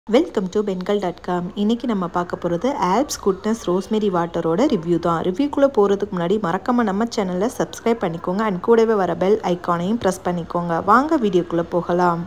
welcome to பெண்கள் dot com இன்றைக்கி நம்ம பார்க்க போகிறது ஆல்ப்ஸ் குட்னஸ் ரோஸ்மெரி வாட்டரோட ரிவ்யூ தான் ரிவ்யூக்குள்ளே போகிறதுக்கு முன்னாடி மறக்காமல் நம்ம சேனலில் சப்ஸ்கிரைப் பண்ணிக்கோங்க அண்ட் கூடவே வர பெல் ஐக்கானையும் ப்ரெஸ் பண்ணிக்கோங்க வாங்க வீடியோக்குள்ளே போகலாம்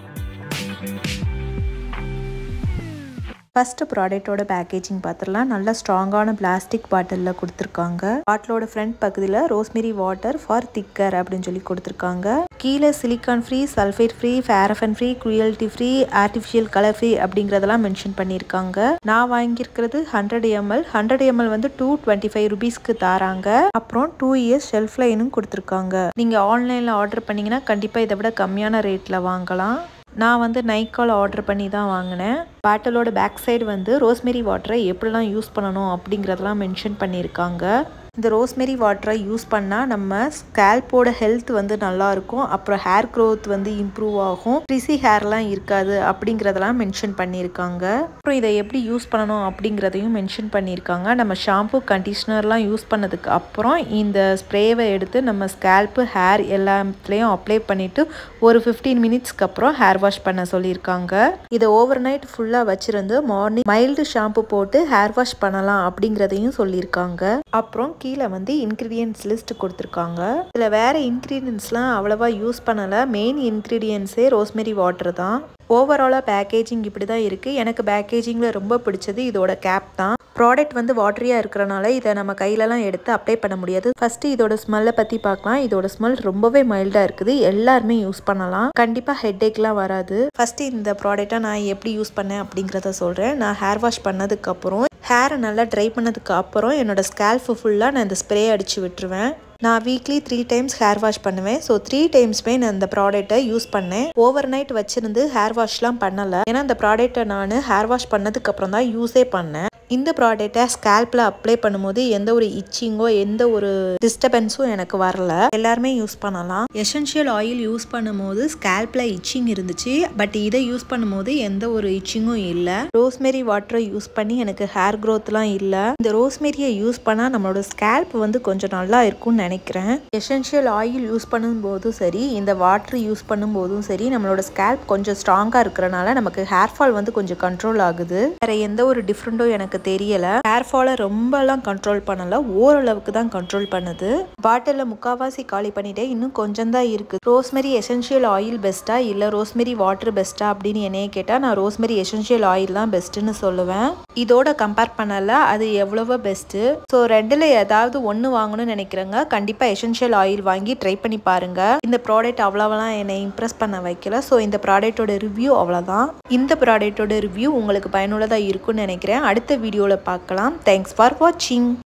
ஃபர்ஸ்ட் ப்ராடக்ட்டோட பேக்கேஜிங் பார்த்துடலாம் நல்ல ஸ்ட்ராங்கான பிளாஸ்டிக் பாட்டிலில் கொடுத்துருக்காங்க பாட்டிலோட ஃப்ரண்ட் பகுதியில் ரோஸ்மெரி வாட்டர் ஃபார் திக்கர் அப்படின்னு சொல்லி கொடுத்துருக்காங்க கீழே silicone free sulphate free paraben free cruelty free artificial colour free அப்படிங்கிறதெல்லாம் மென்ஷன் பண்ணியிருக்காங்க நான் வாங்கியிருக்கிறது ஹண்ட்ரட் எம்எல் ஹண்ட்ரட் எம்எல் வந்து டூ டுவெண்ட்டி ஃபைவ் ருபீஸ்க்கு தராங்க அப்புறம் டூ இயர்ஸ் ஷெல்ஃப் லைனும் கொடுத்துருக்காங்க நீங்கள் ஆன்லைனில் ஆர்டர் பண்ணிங்கன்னா கண்டிப்பாக இதை விட கம்மியான ரேட்டில் வாங்கலாம் நான் வந்து நைக்கால் ஆர்டர் பண்ணி தான் வாங்கினேன் பாட்டிலோட பேக் சைடு வந்து ரோஸ்மெரி வாட்டரை எப்படிலாம் யூஸ் பண்ணணும் அப்படிங்கிறதெல்லாம் மென்ஷன் பண்ணியிருக்காங்க இந்த ரோஸ்மெரி வாட்டரை யூஸ் பண்ணால் நம்ம ஸ்கேல்போட ஹெல்த் வந்து நல்லாயிருக்கும் அப்புறம் ஹேர் க்ரோத் வந்து இம்ப்ரூவ் ஆகும் ஃப்ரிசி ஹேர்லாம் இருக்காது அப்படிங்கிறதெல்லாம் மென்ஷன் பண்ணியிருக்காங்க அப்புறம் இதை எப்படி யூஸ் பண்ணணும் அப்படிங்கிறதையும் மென்ஷன் பண்ணியிருக்காங்க நம்ம ஷாம்பு கண்டிஷ்னர்லாம் யூஸ் பண்ணதுக்கு அப்புறம் இந்த ஸ்ப்ரேவை எடுத்து நம்ம ஸ்கேல்ப்பு ஹேர் எல்லாத்துலேயும் அப்ளை பண்ணிவிட்டு ஒரு ஃபிஃப்டீன் மினிட்ஸ்க்கு அப்புறம் ஹேர் வாஷ் பண்ண சொல்லியிருக்காங்க இதை ஓவர் நைட் ஃபுல்லாக வச்சுருந்து மார்னிங் மைல்டு ஷாம்பு போட்டு ஹேர் வாஷ் பண்ணலாம் அப்படிங்கிறதையும் சொல்லியிருக்காங்க அப்புறம் கீழே வந்து இன்க்ரீடியன்ஸ் லிஸ்ட் கொடுத்துருக்காங்க இதில் வேறு இன்க்ரீடியன்ஸ்லாம் அவ்வளோவா யூஸ் பண்ணலை மெயின் இன்க்ரீடியன்ஸே ரோஸ்மெரி வாட்டர் தான் ஓவராலாக பேக்கேஜிங் இப்படி தான் இருக்குது எனக்கு பேக்கேஜிங்கில் ரொம்ப பிடிச்சது இதோட கேப் தான் ப்ராடக்ட் வந்து வாட்டரியாக இருக்கிறனால இதை நம்ம கையிலலாம் எடுத்து அப்ளை பண்ண முடியாது ஃபஸ்ட்டு இதோட ஸ்மெல்லை பற்றி பார்க்கலாம் இதோட ஸ்மெல் ரொம்பவே மைல்டாக இருக்குது எல்லாருமே யூஸ் பண்ணலாம் கண்டிப்பாக ஹெட்டேக்லாம் வராது ஃபஸ்ட்டு இந்த ப்ராடக்டை நான் எப்படி யூஸ் பண்ணேன் அப்படிங்கிறத சொல்கிறேன் நான் ஹேர் வாஷ் பண்ணதுக்கப்புறம் ஹேரை நல்லா ட்ரை பண்ணதுக்கு அப்புறம் என்னோடய ஸ்கேல்ஃபு ஃபுல்லாக நான் இந்த ஸ்ப்ரே அடித்து விட்டுருவேன் நான் weekly three times hair wash பண்ணுவேன் ஸோ த்ரீ டைம்ஸ்மே நான் இந்த ப்ராடக்ட்டை யூஸ் பண்ணேன் ஓவர் நைட் வச்சிருந்து ஹேர் வாஷ்லாம் பண்ணலை ஏன்னா இந்த ப்ராடக்ட்டை நான் ஹேர் வாஷ் பண்ணதுக்கப்புறம் தான் யூஸே பண்ணேன் இந்த ப்ராடக்டை ஸ்கேல்பில் அப்ளை பண்ணும்போது எந்த ஒரு இச்சிங்கோ எந்த ஒரு டிஸ்டர்பன்ஸும் எனக்கு வரல எல்லாருமே யூஸ் பண்ணலாம் எசென்ஷியல் ஆயில் யூஸ் பண்ணும்போது ஸ்கேல்பில் இச்சிங் இருந்துச்சு பட் இதை யூஸ் பண்ணும்போது எந்த ஒரு இச்சிங்கும் இல்லை ரோஸ்மெரி வாட்டரை யூஸ் பண்ணி எனக்கு ஹேர் க்ரோத்லாம் இல்லை இந்த ரோஸ்மெரியை யூஸ் பண்ணால் நம்மளோட ஸ்கேல்ப் வந்து கொஞ்சம் நல்லா இருக்கும்னு நினைக்கிறேன் எசென்ஷியல் ஆயில் யூஸ் பண்ணும்போதும் சரி இந்த வாட்டர் யூஸ் பண்ணும்போதும் சரி நம்மளோட ஸ்கேல்ப் கொஞ்சம் ஸ்ட்ராங்காக இருக்கிறனால நமக்கு ஹேர் ஃபால் வந்து கொஞ்சம் கண்ட்ரோல் ஆகுது வேற எந்த ஒரு டிஃப்ரெண்ட்டும் எனக்கு தெரியல ஹேர் ஃபாலை ரொம்பலாம் கண்ட்ரோல் பண்ணல ஓரளவுக்கு தான் கண்ட்ரோல் பண்ணுது பாட்டிலில் முக்காவாசி காலி பண்ணிட்டே இன்னும் கொஞ்சம் தான் இருக்கு ரோஸ்மெரி எசென்ஷியல் ஆயில் பெஸ்ட்டா இல்லை ரோஸ்மெரி வாட்டர் பெஸ்ட்டா அப்படின்னு என்னைய கேட்டால் நான் ரோஸ்மெரி எசென்ஷியல் ஆயில் தான் பெஸ்ட்டுன்னு சொல்லுவேன் இதோட கம்பேர் பண்ணல அது எவ்வளவோ பெஸ்ட்டு ஸோ ரெண்டில் ஏதாவது ஒன்று வாங்கணும்னு நினைக்கிறேங்க கண்டிப்பாக எசென்ஷியல் ஆயில் வாங்கி ட்ரை பண்ணி பாருங்க இந்த ப்ராடக்ட் அவ்வளோவெல்லாம் என்னை இம்ப்ரெஸ் பண்ண வைக்கல ஸோ இந்த ப்ராடக்ட்டோட ரிவ்யூ அவ்வளோதான் இந்த ப்ராடக்ட்டோட ரிவ்யூ உங்களுக்கு பயனுள்ளதாக இருக்கும்னு நினைக்கிறேன் அடுத்த வீடியோவில் பார்க்கலாம் தேங்க்ஸ் ஃபார் வாட்சிங்